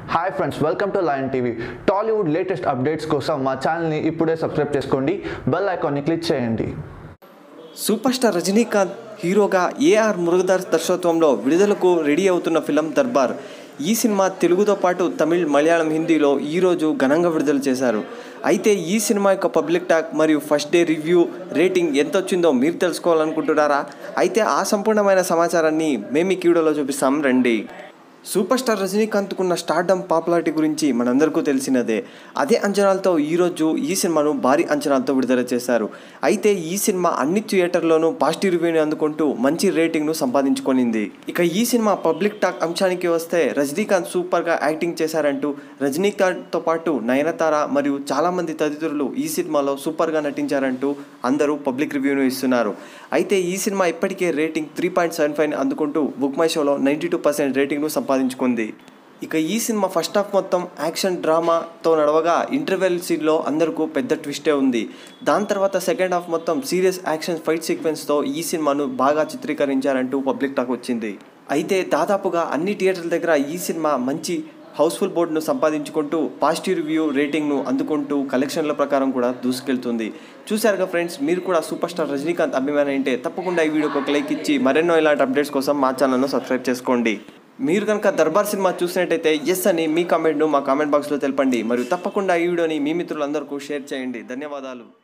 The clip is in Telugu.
hi friends welcome to Lion TV Tollywood latest updates కోసం మా ఛానల్ని ఇప్పుడే సబ్స్క్రైబ్ చేసుకోండి బెల్ ఐకాన్ని క్లిక్ చేయండి సూపర్ స్టార్ రజనీకాంత్ హీరోగా ఏఆర్ మురుగదాస్ దర్శకత్వంలో విడుదలకు రెడీ అవుతున్న ఫిలం దర్బార్ ఈ సినిమా తెలుగుతో పాటు తమిళ్ మలయాళం హిందీలో ఈరోజు ఘనంగా విడుదల చేశారు అయితే ఈ సినిమా యొక్క పబ్లిక్ టాక్ మరియు ఫస్ట్ డే రివ్యూ రేటింగ్ ఎంత వచ్చిందో మీరు తెలుసుకోవాలనుకుంటున్నారా అయితే ఆ సంపూర్ణమైన సమాచారాన్ని మేము ఈ వీడియోలో చూపిస్తాం రండి సూపర్ స్టార్ రజనీకాంత్కున్న స్టార్డమ్ పాపులారిటీ గురించి మనందరికీ తెలిసినదే అదే అంచనాలతో ఈరోజు ఈ సినిమాను భారీ అంచనాలతో విడుదల చేశారు అయితే ఈ సినిమా అన్ని థియేటర్లోనూ పాజిటివ్ రివ్యూని అందుకుంటూ మంచి రేటింగ్ను సంపాదించుకొనింది ఇక ఈ సినిమా పబ్లిక్ టాక్ అంశానికి వస్తే రజనీకాంత్ సూపర్గా యాక్టింగ్ చేశారంటూ రజనీకాంత్తో పాటు నయనతార మరియు చాలామంది తదితరులు ఈ సినిమాలో సూపర్గా నటించారంటూ అందరూ పబ్లిక్ రివ్యూను ఇస్తున్నారు అయితే ఈ సినిమా ఇప్పటికే rating three point seven five అందుకుంటూ బుక్ మై షోలో నైంటీ టూ పర్సెంట్ రేటింగ్ను సంపాదించుకుంది ఇక ఈ సినిమా ఫస్ట్ హాఫ్ మొత్తం యాక్షన్ డ్రామాతో నడవగా ఇంటర్వెల్ సీన్లో అందరికీ పెద్ద ట్విస్టే ఉంది దాని తర్వాత సెకండ్ హాఫ్ మొత్తం సీరియస్ యాక్షన్ ఫైట్ సీక్వెన్స్తో ఈ సినిమాను బాగా చిత్రీకరించారంటూ పబ్లిక్ టాక్ వచ్చింది అయితే దాదాపుగా అన్ని థియేటర్ల దగ్గర ఈ సినిమా మంచి హౌస్ఫుల్ బోర్డును సంపాదించుకుంటూ పాజిటివ్ రివ్యూ రేటింగ్ను అందుకుంటూ కలెక్షన్ల ప్రకారం కూడా దూసుకెళ్తుంది చూశారుగా ఫ్రెండ్స్ మీరు కూడా సూపర్ స్టార్ రజనీకాంత్ అభిమాని అంటే తప్పకుండా ఈ వీడియోకి ఒక లైక్ ఇచ్చి మరెన్నో ఇలాంటి అప్డేట్స్ కోసం మా ఛానల్ను సబ్స్క్రైబ్ చేసుకోండి మీరు కనుక దర్బార్ సినిమా చూసినట్టయితే ఎస్ అని మీ కామెంట్ను మా కామెంట్ బాక్స్లో తెలపండి మరియు తప్పకుండా ఈ వీడియోని మీ మిత్రులందరికీ షేర్ చేయండి ధన్యవాదాలు